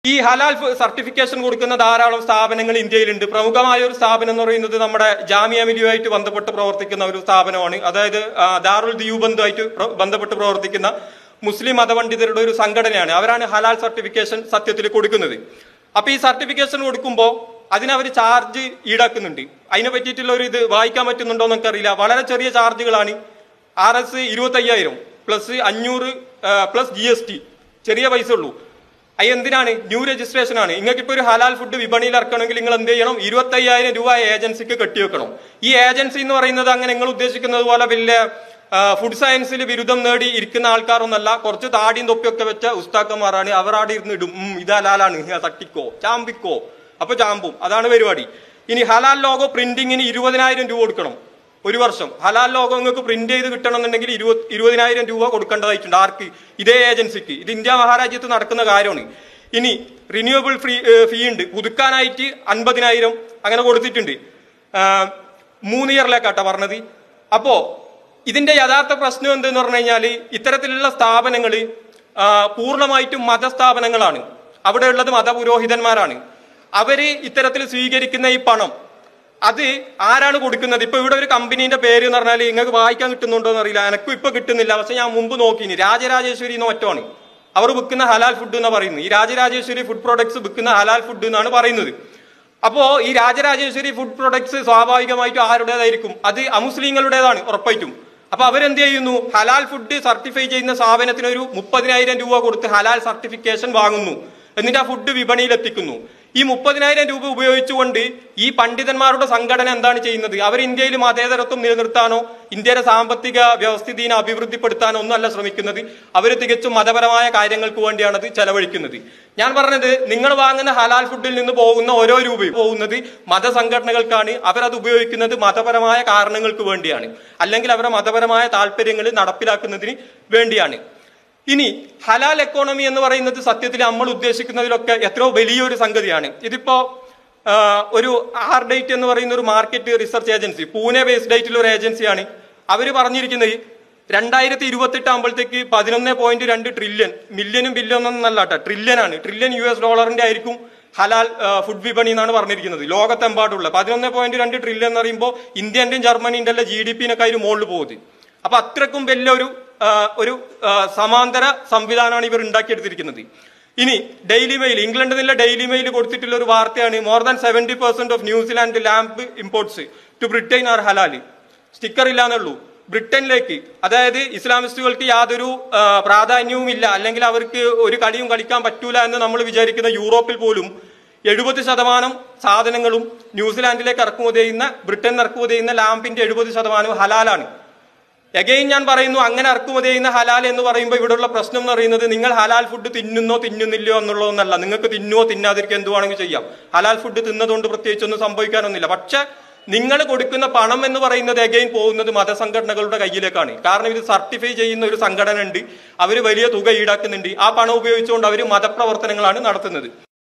ഈ ഹലാൽ സർട്ടിഫിക്കേഷൻ കൊടുക്കുന്ന ധാരാളം സ്ഥാപനങ്ങൾ ഇന്ത്യയിലുണ്ട് പ്രമുഖമായ ഒരു സ്ഥാപനം എന്ന് പറയുന്നത് നമ്മുടെ ജാമിയ മിലിയുമായിട്ട് ബന്ധപ്പെട്ട് പ്രവർത്തിക്കുന്ന ഒരു സ്ഥാപനമാണ് അതായത് ആ, ദാറുൽ ദിയൂബന്ധുമായിട്ട് പ്ര- ബന്ധപ്പെട്ട് പ്രവർത്തിക്കുന്ന മുസ്ലിം മതപണ്ഡിതരുടെ ഒരു സംഘടനയാണ് അവരാണ് ഹലാൽ സർട്ടിഫിക്കേഷൻ സത്യത്തിൽ കൊടുക്കുന്നത് അപ്പൊ ഈ സർട്ടിഫിക്കേഷൻ കൊടുക്കുമ്പോൾ അതിനവർ ചാർജ് ഈടാക്കുന്നുണ്ട് അതിനെ പറ്റിയിട്ടുള്ള ഒരു ഇത് വായിക്കാൻ പറ്റുന്നുണ്ടോ എന്നൊക്കെ അറിയില്ല വളരെ ചെറിയ ചാർജുകളാണ് ആർ എസ് ഇരുപത്തി അയ്യായിരം പ്ലസ് അഞ്ഞൂറ് പ്ലസ് ജി എസ് ടി ചെറിയ പൈസ ഉള്ളൂ അത് എന്തിനാണ് ന്യൂ രജിസ്ട്രേഷൻ ആണ് നിങ്ങൾക്ക് ഇപ്പൊ ഒരു ഹലാൽ ഫുഡ് വിപണിയിൽ ഇറക്കണമെങ്കിൽ നിങ്ങൾ എന്ത് ചെയ്യണം ഇരുപത്തി അയ്യായിരം രൂപ ഏജൻസിക്ക് കെട്ടിവെക്കണം ഈ ഏജൻസി എന്ന് പറയുന്നത് അങ്ങനെ നിങ്ങൾ ഉദ്ദേശിക്കുന്നത് പോലെ വലിയ ഫുഡ് സയൻസിൽ ബിരുദം നേടി ഇരിക്കുന്ന ആൾക്കാരൊന്നല്ല കുറച്ച് താടിയും തൊപ്പിയൊക്കെ വെച്ച ഉസ്താക്കന്മാരാണ് അവർ അവിടെ ഇരുന്ന് ഇടും ഉം, ഇത് ഹലാലാണ് ഹ, തട്ടിക്കോ ചാമ്പിക്കോ അപ്പൊ ചാമ്പും അതാണ് പരിപാടി ഇനി ഹലാൽ ലോഗോ പ്രിന്റിങ്ങിന് ഇരുപതിനായിരം രൂപ കൊടുക്കണം ഒരു വർഷം ഹലാൽ ലോഗോ നിങ്ങൾക്ക് പ്രിന്റ് ചെയ്ത് കിട്ടണമെന്നുണ്ടെങ്കിൽ ഇരുപത് ഇരുപതിനായിരം രൂപ കൊടുക്കേണ്ടതായിട്ടുണ്ട് ആർക്ക് ഇതേ ഏജൻസിക്ക് ഇത് ഇന്ത്യ മഹാരാജ്യത്ത് നടക്കുന്ന കാര്യമാണ് ഇനി റിന്യൂവബിൾ ഫ്രീ ഫീ ഉണ്ട് പുതുക്കാനായിട്ട് അൻപതിനായിരം അങ്ങനെ കൊടുത്തിട്ടുണ്ട് ആ, മൂന്ന് ഇയറിലേക്കാട്ടോ പറഞ്ഞത് അപ്പോ ഇതിന്റെ യഥാർത്ഥ പ്രശ്നം എന്തെന്ന് പറഞ്ഞു കഴിഞ്ഞാൽ ഇത്തരത്തിലുള്ള സ്ഥാപനങ്ങൾ പൂർണ്ണമായിട്ടും മതസ്ഥാപനങ്ങളാണ് അവിടെ ഉള്ളത് മതപുരോഹിതന്മാരാണ് അവര് ഇത്തരത്തിൽ സ്വീകരിക്കുന്ന ഈ പണം അത് ആരാണ് കൊടുക്കുന്നത് ഇപ്പൊ ഇവിടെ ഒരു കമ്പനീന്റെ പേര് എന്ന് പറഞ്ഞാൽ നിങ്ങൾക്ക് വായിക്കാൻ കിട്ടുന്നുണ്ടോ എന്ന് അറിയില്ല എനക്കും ഇപ്പൊ കിട്ടുന്നില്ല പക്ഷെ ഞാൻ മുമ്പ് നോക്കിനി രാജരാജേശ്വരി എന്ന ഒറ്റമാണ് അവർ വിൽക്കുന്ന ഹലാൽ ഫുഡ് എന്ന് പറയുന്നത് ഈ രാജരാജേശ്വരി ഫുഡ് പ്രോഡക്ട്സ് വിൽക്കുന്ന ഹലാൽ ഫുഡ് എന്നാണ് പറയുന്നത് അപ്പോ ഈ രാജരാജേശ്വരി ഫുഡ് പ്രൊഡക്ട്സ് സ്വാഭാവികമായിട്ടും ആരുടേതായിരിക്കും അത് അമുസ്ലിങ്ങളുടേതാണ് ഉറപ്പായിട്ടും അപ്പൊ അവരെന്ത് ചെയ്യുന്നു ഹലാൽ ഫുഡ് സർട്ടിഫൈ ചെയ്യുന്ന സ്ഥാപനത്തിന് ഒരു മുപ്പതിനായിരം രൂപ കൊടുത്ത് ഹലാൽ സർട്ടിഫിക്കേഷൻ വാങ്ങുന്നു എന്നിട്ട് ആ ഫുഡ് വിപണിയിൽ എത്തിക്കുന്നു ഈ മുപ്പതിനായിരം രൂപ ഉപയോഗിച്ചുകൊണ്ട് ഈ പണ്ഡിതന്മാരുടെ സംഘടന എന്താണ് ചെയ്യുന്നത് അവർ ഇന്ത്യയിൽ മതേതരത്വം നിലനിർത്താനോ ഇന്ത്യയുടെ സാമ്പത്തിക വ്യവസ്ഥിതിനെ അഭിവൃദ്ധിപ്പെടുത്താനോ ഒന്നുമല്ല ശ്രമിക്കുന്നത് അവർ തികച്ചും മതപരമായ കാര്യങ്ങൾക്ക് വേണ്ടിയാണ് അത് ചെലവഴിക്കുന്നത് ഞാൻ പറഞ്ഞത് നിങ്ങൾ വാങ്ങുന്ന ഹലാൽ ഫുഡിൽ നിന്ന് പോകുന്ന ഓരോ രൂപയും പോകുന്നത് മതസംഘടനകൾക്കാണ് അവരത് ഉപയോഗിക്കുന്നത് മതപരമായ കാരണങ്ങൾക്ക് വേണ്ടിയാണ് അല്ലെങ്കിൽ അവരുടെ മതപരമായ താല്പര്യങ്ങൾ നടപ്പിലാക്കുന്നതിന് വേണ്ടിയാണ് ഇനി ഹലാൽ എക്കോണമി എന്ന് പറയുന്നത് സത്യത്തിൽ നമ്മൾ ഉദ്ദേശിക്കുന്നതിലൊക്കെ എത്രയോ വലിയൊരു സംഗതിയാണ് ഇതിപ്പോ ആ, ഒരു ആർ ഡേറ്റ് എന്ന് പറയുന്ന ഒരു market research agency Pune based ആയിട്ടുള്ള ഒരു ഏജൻസിയാണ് അവർ പറഞ്ഞിരിക്കുന്നത് രണ്ടായിരത്തി ഇരുപത്തെട്ട് ആകുമ്പോഴത്തേക്ക് പതിനൊന്ന് പോയിന്റ് രണ്ട് ട്രില്യൺ മില്യനും ബില്യനും എന്നല്ല കേട്ടോ ട്രില്യൺ ആണ് ട്രില്യൺ യു എസ് ഡോളറിന്റെ ആയിരിക്കും ഹലാൽ ആ, ഫുഡ് വിപണി എന്നാണ് പറഞ്ഞിരിക്കുന്നത് ലോകത്തെമ്പാടുള്ള പതിനൊന്ന് പോയിന്റ് രണ്ട് ട്രില്യൺ എന്ന് പറയുമ്പോൾ ഇന്ത്യന്റെയും ജർമ്മനിന്റെ എല്ലാം ജി ഡി പിന്നൊക്കെ അതിന് മുകളിൽ പോകുന്നത് അപ്പൊ അത്രക്കും വലിയൊരു ആ, ഒരു ആ, സമാന്തര സംവിധാനമാണ് ഇവർ ഉണ്ടാക്കിയെടുത്തിരിക്കുന്നത് ഇനി ഡെയിലി മെയിൽ ഇംഗ്ലണ്ടിൽ നിന്നുള്ള ഡെയിലി മെയിൽ കൊടുത്തിട്ടുള്ള ഒരു വാർത്തയാണ് more than seventy percent of New Zealand lamb imports to Britain are halal sticker ഇല്ലാന്നുള്ളൂ ബ്രിട്ടനിലേക്ക് അതായത് ഇസ്ലാമിസ്റ്റുകൾക്ക് യാതൊരു ആ, പ്രാധാന്യവും ഇല്ല അല്ലെങ്കിൽ അവർക്ക് ഒരു കളിയും കളിക്കാൻ പറ്റൂല എന്ന് നമ്മൾ വിചാരിക്കുന്ന യൂറോപ്പിൽ പോലും എഴുപത് ശതമാനം സാധനങ്ങളും ന്യൂസിലാൻഡിലേക്ക് ഇറക്കുമതി ചെയ്യുന്ന ബ്രിട്ടൻ ഇറക്കുമതി ചെയ്യുന്ന ലാമ്പിന്റെ എഴുപത് ശതമാനവും ഹലാലാണ് എഗെയിൻ ഞാൻ പറയുന്നു അങ്ങനെ ഇറക്കുമതി ചെയ്യുന്ന ഹലാൽ എന്ന് പറയുമ്പോൾ ഇവിടെയുള്ള പ്രശ്നം എന്ന് പറയുന്നത് നിങ്ങൾ ഹലാൽ ഫുഡ് തിന്നുന്നോ തിന്നുന്നില്ലയോ എന്നുള്ളതൊന്നല്ല നിങ്ങൾക്ക് തിന്നുവോ തിന്നാതിരിക്കുക എന്തുവാണെങ്കിൽ ചെയ്യാം ഹലാൽ ഫുഡ് തിന്നതുകൊണ്ട് പ്രത്യേകിച്ചൊന്നും സംഭവിക്കാനൊന്നുമില്ല പക്ഷെ നിങ്ങൾ കൊടുക്കുന്ന പണം എന്ന് പറയുന്നത് എഗെയിൻ പോകുന്നത് മതസംഘടനകളുടെ കയ്യിലേക്കാണ് കാരണം ഇത് സർട്ടിഫൈ ചെയ്യുന്ന ഒരു സംഘടന ഉണ്ട് അവർ വലിയ തുക ഈടാക്കുന്നുണ്ട് ആ പണം ഉപയോഗിച്ചുകൊണ്ട് അവർ മതപ്രവർത്തനങ്ങളാണ് നടത്തുന്നത്